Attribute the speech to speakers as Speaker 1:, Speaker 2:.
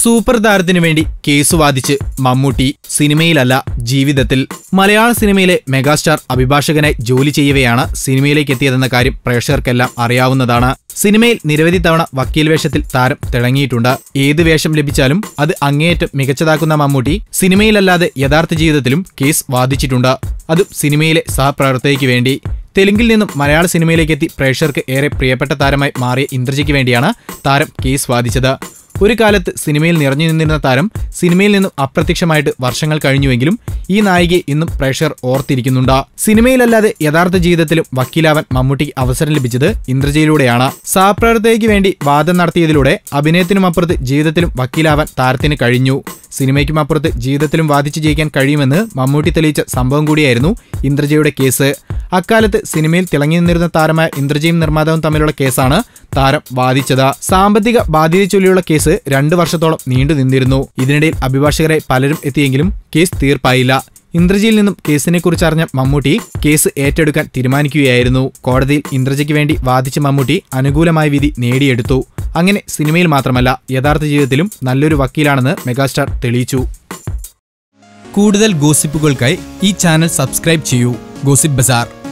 Speaker 1: super താരത്തിനു വേണ്ടി case വാദിച്ച് Mammootty സിനിമയിലല്ല ജീവിതത്തിൽ മലയാള സിനിമയിലെ മെഗാസ്റ്റാർ അഭിഭാഷകനായി ജോലി ചെയ്യവെയാണ് സിനിമയിലേക്ക് എത്തിയതെന്ന കാര്യം പ്രേക്ഷകർക്കെല്ലാം അറിയാവുന്നതാണ് സിനിമയിൽ നിരവധി തവണ വക്കീൽ വേഷത്തിൽ താരം തിളങ്ങിയിട്ടുണ്ട് ഏത് വേഷം ലഭിച്ചാലും അത് അങ്ങേയറ്റം മികച്ചതാക്കുന്ന മമ്മൂട്ടി സിനിമയിലല്ലാതെ യഥാർത്ഥ ജീവിതത്തിലും കേസ് വാദിച്ചിട്ടുണ്ട് അതും സിനിമയിലെ സഹപ്രവർത്തകയ്ക്ക് വേണ്ടി തെലുങ്കിൽ നിന്നും മലയാള സിനിമയിലേക്ക് എത്തി പ്രേക്ഷകർക്ക് ഏറെ പ്രിയപ്പെട്ട താരമായി മാറിയ ഇന്ദ്രജിക്ക് വേണ്ടിയാണ് താരം കേസ് വാദിച്ചത് ഒരു കാലത്ത് സിനിമയിൽ നിറഞ്ഞു നിന്നിരുന്ന താരം സിനിമയിൽ നിന്നും അപ്രത്യക്ഷമായിട്ട് വർഷങ്ങൾ കഴിഞ്ഞുവെങ്കിലും ഈ നായികയെ ഇന്നും പ്രേക്ഷകർ ഓർത്തിരിക്കുന്നുണ്ട് സിനിമയിലല്ലാതെ യഥാർത്ഥ ജീവിതത്തിലും വക്കീലാവാൻ മമ്മൂട്ടിക്ക് അവസരം ലഭിച്ചത് ഇന്ദ്രജയിലൂടെയാണ് സഹപ്രവർത്തകയ്ക്ക് വേണ്ടി വാദം നടത്തിയതിലൂടെ അഭിനയത്തിനും അപ്പുറത്ത് ജീവിതത്തിലും വക്കീലാവാൻ താരത്തിന് കഴിഞ്ഞു സിനിമയ്ക്കും അപ്പുറത്ത് ജീവിതത്തിലും വാദിച്ചു ജയിക്കാൻ കഴിയുമെന്ന് മമ്മൂട്ടി തെളിയിച്ച സംഭവം കൂടിയായിരുന്നു ഇന്ദ്രജയുടെ കേസ് അക്കാലത്ത് സിനിമയിൽ തിളങ്ങി നിന്നിരുന്ന താരമായ ഇന്ദ്രജയും നിർമ്മാതാവും തമ്മിലുള്ള കേസാണ് താരം വാദിച്ചത് സാമ്പത്തിക ബാധ്യത ചൊല്ലിയുള്ള കേസ് രണ്ടു വർഷത്തോളം നീണ്ടു നിന്നിരുന്നു ഇതിനിടയിൽ അഭിഭാഷകരെ പലരും എത്തിയെങ്കിലും കേസ് തീർപ്പായില്ല ഇന്ദ്രജിയിൽ നിന്നും കേസിനെക്കുറിച്ച് അറിഞ്ഞ മമ്മൂട്ടി കേസ് ഏറ്റെടുക്കാൻ തീരുമാനിക്കുകയായിരുന്നു കോടതിയിൽ ഇന്ദ്രജയ്ക്ക് വേണ്ടി വാദിച്ച മമ്മൂട്ടി അനുകൂലമായ വിധി നേടിയെടുത്തു അങ്ങനെ സിനിമയിൽ മാത്രമല്ല യഥാർത്ഥ ജീവിതത്തിലും നല്ലൊരു വക്കീലാണെന്ന് മെഗാസ്റ്റാർ തെളിയിച്ചു കൂടുതൽ ഗോസിപ്പുകൾക്കായി ഈ ചാനൽ സബ്സ്ക്രൈബ് ചെയ്യൂ ഗോസിപ്പ് ബസാർ